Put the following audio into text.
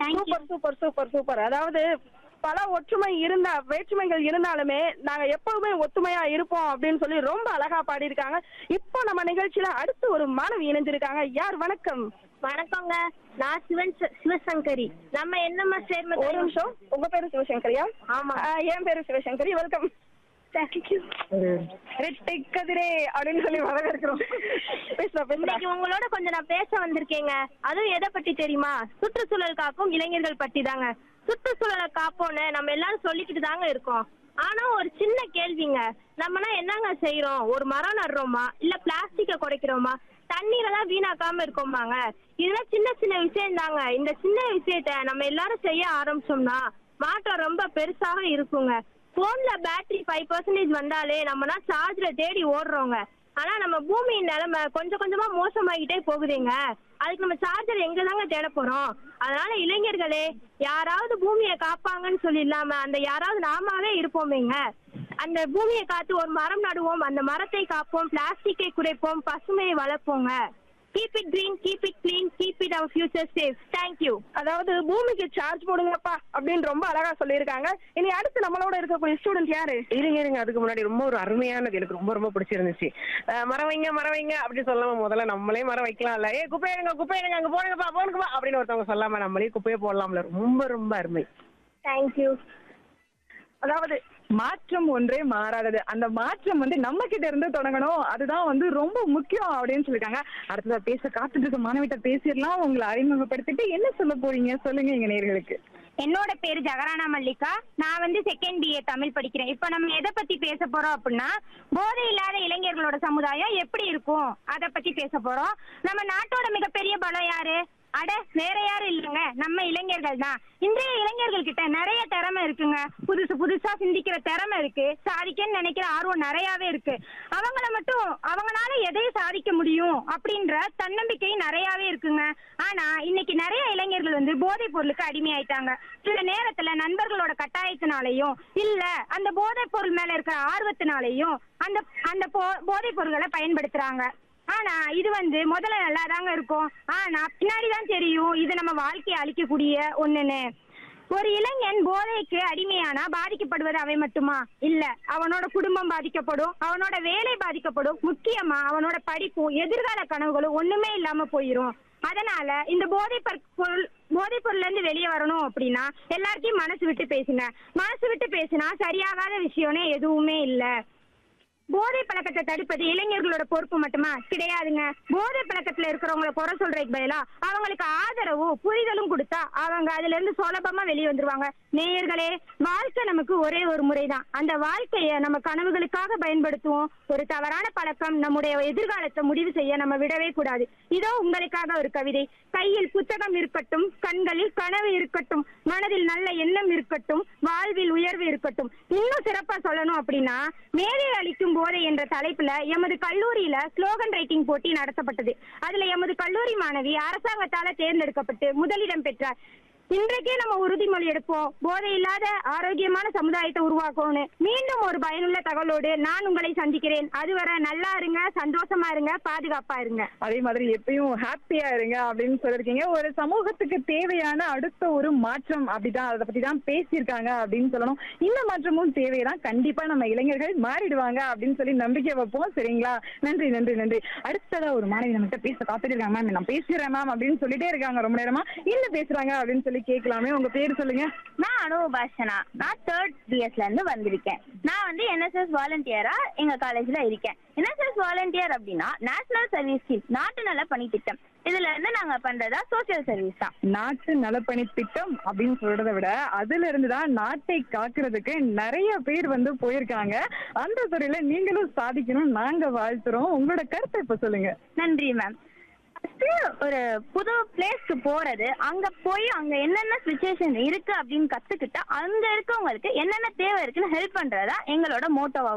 Thank you super super super super அதாவது பல ஒற்றுமை இருந்தா வேற்றுமைகள் இருந்தாலுமே நாங்க எப்பவுமே ஒத்துமையா இருப்போம் அப்படின்னு சொல்லி ரொம்ப அழகா பாடியிருக்காங்க இப்போ நம்ம நிகழ்ச்சியில அடுத்து ஒரு மாணவி இணைஞ்சிருக்காங்க யார் வணக்கம் வணக்கங்க நான் சிவன் சிவசங்கரி நம்ம என்னம்மா சேர்ம ஒரு நிமிஷம் உங்க பேரு சிவசங்கரியா ஆமா. ஆ, என் பேரு சிவசங்கரி வெல்கம் தேங்க்யூ ரெட்டை கதிரே அப்படின்னு சொல்லி வரவேற்கிறோம் பேசுறா பேசுறா இன்னைக்கு உங்களோட கொஞ்சம் நான் பேச வந்திருக்கேங்க அதுவும் எதை பத்தி தெரியுமா சுற்றுச்சூழல் காக்கும் இளைஞர்கள் பத்தி தாங்க சுற்றுச்சூழலை காப்போம்னு நம்ம எல்லாரும் சொல்லிக்கிட்டு தாங்க இருக்கோம் ஆனா ஒரு சின்ன கேள்விங்க நம்மனா என்னங்க செய்யறோம் ஒரு மரம் நடுறோமா இல்ல பிளாஸ்டிக்க குறைக்கிறோமா தண்ணீரெல்லாம் வீணாக்காம இருக்கோமாங்க இதெல்லாம் சின்ன சின்ன விஷயம் தாங்க இந்த சின்ன விஷயத்த நம்ம எல்லாரும் செய்ய ஆரம்பிச்சோம்னா மாற்றம் ரொம்ப பெருசாக இருக்குங்க போன்ல பேட்டரி ஃபைவ் பர்சன்டேஜ் வந்தாலே நம்மனா சார்ஜ்ல தேடி ஓடுறோங்க ஆனா நம்ம பூமியின் நிலைமை கொஞ்சம் கொஞ்சமா மோசமாகிட்டே போகுதுங்க அதுக்கு நம்ம சார்ஜர் எங்க தாங்க தேட போறோம் அதனால இளைஞர்களே யாராவது பூமியை காப்பாங்கன்னு சொல்லி இல்லாம அந்த யாராவது நாமாவே இருப்போமேங்க அந்த பூமியை காத்து ஒரு மரம் நடுவோம் அந்த மரத்தை காப்போம் பிளாஸ்டிக்கை குறைப்போம் பசுமையை வளர்ப்போங்க keep it green keep it clean keep it our future safe thank you அதாவது பூமிக்கு சார்ஜ் போடுங்கப்பா அப்படின்னு ரொம்ப அழகா சொல்லியிருக்காங்க இனி அடுத்து நம்மளோட இருக்கக்கூடிய ஸ்டூடெண்ட் யாரு இருங்க இருங்க அதுக்கு முன்னாடி ரொம்ப ஒரு அருமையானது எனக்கு ரொம்ப ரொம்ப பிடிச்சிருந்துச்சு அஹ் மரம் வைங்க மரம் வைங்க அப்படி சொல்லாம முதல்ல நம்மளே மரம் வைக்கலாம்ல ஏ குப்பை எடுங்க குப்பை எடுங்க அங்க போனுங்கப்பா போனுங்கப்பா அப்படின்னு ஒருத்தவங்க சொல்லாம நம்மளே குப்பையை போடலாம்ல ரொம்ப ரொம்ப அருமை தேங்க்யூ அதாவது மாற்றம் ஒன்றே மாறாதது அந்த மாற்றம் வந்து நம்ம கிட்ட இருந்து தொடங்கணும் அதுதான் வந்து ரொம்ப முக்கியம் அப்படின்னு சொல்லிருக்காங்க அடுத்ததா பேச காத்துட்டு இருக்க மாணவிட்ட பேசிடலாம் உங்களை அறிமுகப்படுத்திட்டு என்ன சொல்ல போறீங்க சொல்லுங்க எங்க நேர்களுக்கு என்னோட பேரு ஜெகரானா மல்லிகா நான் வந்து செகண்ட் பிஏ தமிழ் படிக்கிறேன் இப்போ நம்ம எதை பத்தி பேச போறோம் அப்படின்னா போதை இல்லாத இளைஞர்களோட சமுதாயம் எப்படி இருக்கும் அத பத்தி பேச போறோம் நம்ம நாட்டோட மிகப்பெரிய பலம் யாரு அட வேற யாரும் இல்லைங்க நம்ம இளைஞர்கள் தான் இன்றைய இளைஞர்கள் கிட்ட நிறைய திறமை இருக்குங்க புதுசு புதுசா சிந்திக்கிற திறமை இருக்கு சாதிக்கன்னு நினைக்கிற ஆர்வம் நிறையவே இருக்கு அவங்கள மட்டும் அவங்களால எதையும் சாதிக்க முடியும் அப்படின்ற தன்னம்பிக்கை நிறையவே இருக்குங்க ஆனா இன்னைக்கு நிறைய இளைஞர்கள் வந்து போதைப் பொருளுக்கு அடிமையாயிட்டாங்க சில நேரத்துல நண்பர்களோட கட்டாயத்தினாலையும் இல்ல அந்த போதைப் பொருள் மேல இருக்கிற ஆர்வத்தினாலையும் அந்த அந்த போ- போதைப் பொருள்களை பயன்படுத்துறாங்க ஆனா இது வந்து முதல்ல நல்லா தாங்க இருக்கும் ஆனா பின்னாடி தான் தெரியும் இது நம்ம வாழ்க்கையை அழிக்கக்கூடிய ஒண்ணுன்னு ஒரு இளைஞன் போதைக்கு அடிமையானா பாதிக்கப்படுவது அவை மட்டுமா இல்ல அவனோட குடும்பம் பாதிக்கப்படும் அவனோட வேலை பாதிக்கப்படும் முக்கியமா அவனோட படிப்பும் எதிர்கால கனவுகளும் ஒண்ணுமே இல்லாம போயிரும் அதனால இந்த போதை பற்- பொருள் போதைப் பொருள்ல இருந்து வெளியே வரணும் அப்படின்னா எல்லார்ட்டையும் மனசு விட்டு பேசுங்க மனசு விட்டு பேசினா சரியாகாத விஷயம்னே எதுவுமே இல்ல போதை பழக்கத்தை தடுப்பது இளைஞர்களோட பொறுப்பு மட்டுமா கிடையாதுங்க போதை பழக்கத்துல இருக்கிறவங்கள குறை சொல்றதுக்கு பதிலா அவங்களுக்கு ஆதரவும் புரிதலும் கொடுத்தா அவங்க அதுல இருந்து சுலபமா வெளியே வந்துருவாங்க நேயர்களே வாழ்க்கை நமக்கு ஒரே ஒரு முறைதான் அந்த வாழ்க்கைய நம்ம கனவுகளுக்காக பயன்படுத்துவோம் ஒரு தவறான பழக்கம் நம்முடைய எதிர்காலத்தை முடிவு செய்ய நம்ம விடவே கூடாது இதோ உங்களுக்காக ஒரு கவிதை கையில் புத்தகம் இருக்கட்டும் கண்களில் கனவு இருக்கட்டும் மனதில் நல்ல எண்ணம் இருக்கட்டும் வாழ்வில் உயர்வு இருக்கட்டும் இன்னும் சிறப்பா சொல்லணும் அப்படின்னா மேதை அளிக்கும் போதை என்ற தலைப்புல எமது கல்லூரியில ஸ்லோகன் ரைட்டிங் போட்டி நடத்தப்பட்டது அதுல எமது கல்லூரி மாணவி அரசாங்கத்தால தேர்ந்தெடுக்கப்பட்டு முதலிடம் பெற்றார் இன்றைக்கே நம்ம உறுதிமொழி எடுப்போம் போதை இல்லாத ஆரோக்கியமான சமுதாயத்தை உருவாக்கணும்னு மீண்டும் ஒரு பயனுள்ள தகவலோடு நான் உங்களை சந்திக்கிறேன் அதுவரை நல்லா இருங்க சந்தோஷமா இருங்க பாதுகாப்பா இருங்க அதே மாதிரி எப்பயும் ஹாப்பியா இருங்க அப்படின்னு சொல்லிருக்கீங்க ஒரு சமூகத்துக்கு தேவையான அடுத்த ஒரு மாற்றம் அப்படிதான் அதை பத்தி தான் பேசியிருக்காங்க அப்படின்னு சொல்லணும் இந்த மாற்றமும் தேவைதான் கண்டிப்பா நம்ம இளைஞர்கள் மாறிடுவாங்க அப்படின்னு சொல்லி நம்பிக்கை வைப்போம் சரிங்களா நன்றி நன்றி நன்றி அடுத்ததா ஒரு மாணவி நம்மகிட்ட பேச காத்துட்டு இருக்காங்க மேம் நான் பேசுறேன் மேம் அப்படின்னு சொல்லிட்டே இருக்காங்க ரொம்ப நேரமா என்ன பேசுறாங்க அப்படின்னு சொல்லி கேட்கலாமே உங்க பேர் சொல்லுங்க நான் அனுபாஷனா நான் தேர்ட் பிஎஸ்ல இருந்து வந்திருக்கேன் நான் வந்து என்எஸ்எஸ் வாலண்டியரா எங்க காலேஜ்ல இருக்கேன் என்எஸ்எஸ் வாலண்டியர் அப்படின்னா நேஷனல் சர்வீஸ் ஸ்கீம் நாட்டு நல பணி திட்டம் இதுல இருந்து நாங்க பண்றதா சோசியல் சர்வீஸ் தான் நாட்டு நலப்பணி திட்டம் அப்படின்னு சொல்றதை விட அதுல இருந்து தான் நாட்டை காக்குறதுக்கு நிறைய பேர் வந்து போயிருக்காங்க அந்த துறையில நீங்களும் சாதிக்கணும் நாங்க வாழ்த்துறோம் உங்களோட கருத்தை இப்ப சொல்லுங்க நன்றி மேம் ஒரு புது பிளேஸ்க்கு போறது அங்க போய் அங்க என்னென்ன சுச்சுவேஷன் இருக்கு அப்படின்னு கத்துக்கிட்டா அங்க இருக்கவங்களுக்கு என்னென்ன தேவை இருக்குன்னு ஹெல்ப் பண்றதா எங்களோட மோட்டோவா